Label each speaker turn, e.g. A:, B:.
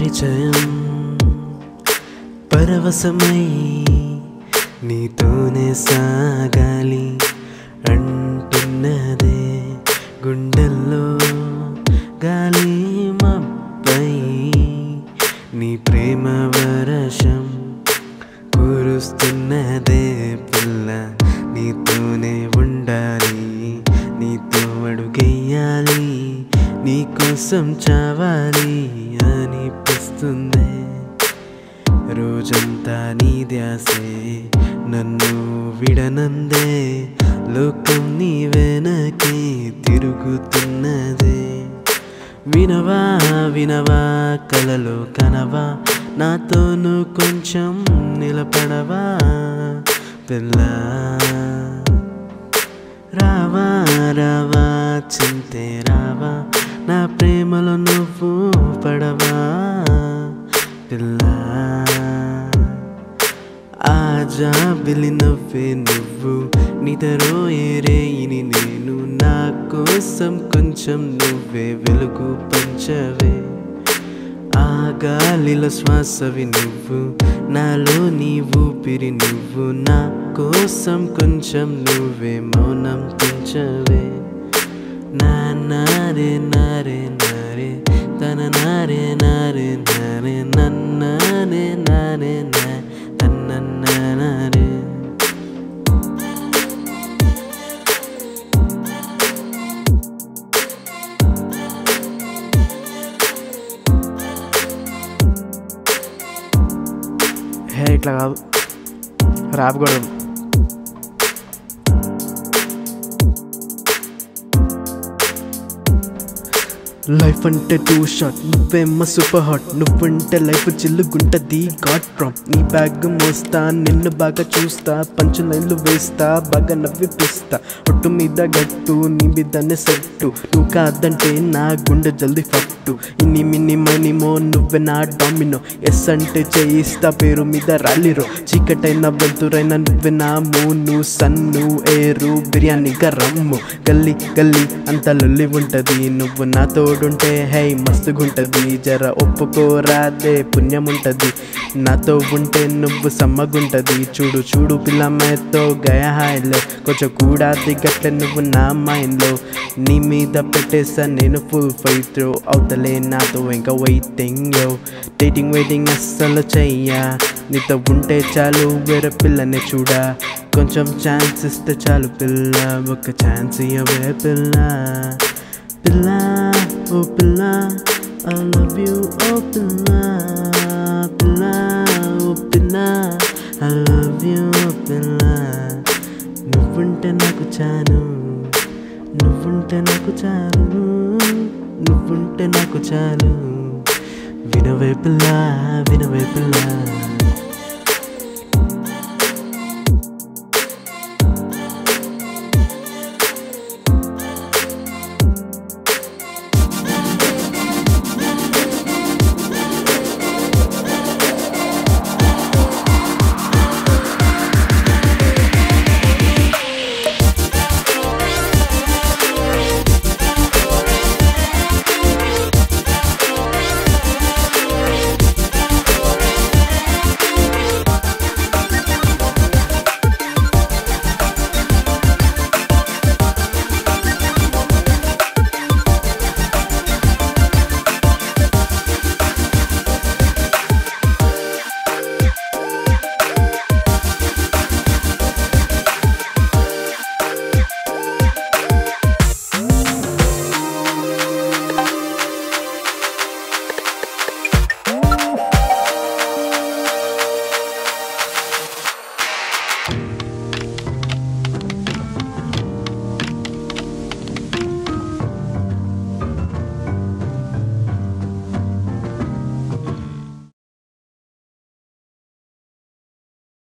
A: పరిచయం పరవశమై నీతోనే సాగాలి అంటున్నదే గుండెల్లో గాలి మబ్బై నీ ప్రేమ వర్షం కురుస్తున్నదే పిల్ల నీతోనే ఉండాలి నీతో అడుగెయ్యాలి నీకోసం చావాలి అనిపిస్తుంది రోజంతా నీ ధ్యాసే నన్ను విడనందే లోకం నీ వెనకే తిరుగుతున్నదే వినవా వినవా కలలో కనవా నాతోను కొంచెం నిలబడవా పిల్ల రావా రావా చింతే రావా నా ప్రేమలో నువ్వు పడవా పిల్ల ఆజా బిలి నవ్వే నువ్వు నిదరో ఏరేయిని నేను నా కోసం కొంచెం నువ్వే వెలుగు పంచవే ఆ గాలిలో శ్వాసవి నువ్వు నాలో నీ ఊపిరి నువ్వు నా కోసం కొంచెం నువ్వే మౌనం పెంచవే నా నారే నారే నారే తన నారే నారే నారే నన్నారే నారే నా తన్న నారే
B: హే ఇట్లా కాదు ర్యాప్ కూడా లైఫ్ అంటే టూ షాట్ నువ్వేమ్మ సూపర్ హాట్ నువ్వుంటే లైఫ్ చిల్లుగుంటది గాడ్ ప్రామ్ నీ బ్యాగ్ మోస్తా నిన్ను బాగా చూస్తా పంచు లైన్లు వేస్తా బాగా నవ్విపిస్తా ఒట్టు మీద గట్టు నీ మీదనే సెట్టు నువ్వు కాదంటే నా గుండె జల్దీ ఫట్టు ఇన్ని మిన్ని మనిమో నువ్వే నా డామినో ఎస్ అంటే చేయిస్తా పేరు మీద ర్యాలీరో చీకటైన వెళ్తురైన నువ్వే నా మూను సన్ను ఏరు బిర్యానీగా రమ్ము గల్లీ గల్లీ అంత లొల్లి ఉంటది నువ్వు నా తోడుంటే హై మస్తుగుంటది జర ఒప్పుకోరాదే పుణ్యం ఉంటది నాతో ఉంటే నువ్వు సమ్మగుంటది చూడు చూడు పిల్లమ్మతో గయా హాయిలో కొంచెం కూడా దిగట్లే నువ్వు నా మైండ్లో నీ మీద పెట్టేసా నేను ఫుల్ ఫైట్ అవుతలే నాతో ఇంకా వెయిటింగ్ యో డేటింగ్ వెయిటింగ్ అస్సలు చెయ్యా నీతో ఉంటే చాలు వేరే పిల్లని చూడా కొంచెం ఛాన్స్ ఇస్తే చాలు పిల్ల ఒక ఛాన్స్ ఇవ్వవే పిల్ల పిల్ల ఓ పిల్ల ఐ లవ్ యూ ఓ పిల్ల పిల్ల ఓ పిల్ల ఐ లవ్ యూ ఓ పిల్ల నువ్వుంటే నాకు చాలు నువ్వుంటే నాకు చాలు నువ్వుంటే నాకు చాలు వినవే పిల్ల వినవే పిల్ల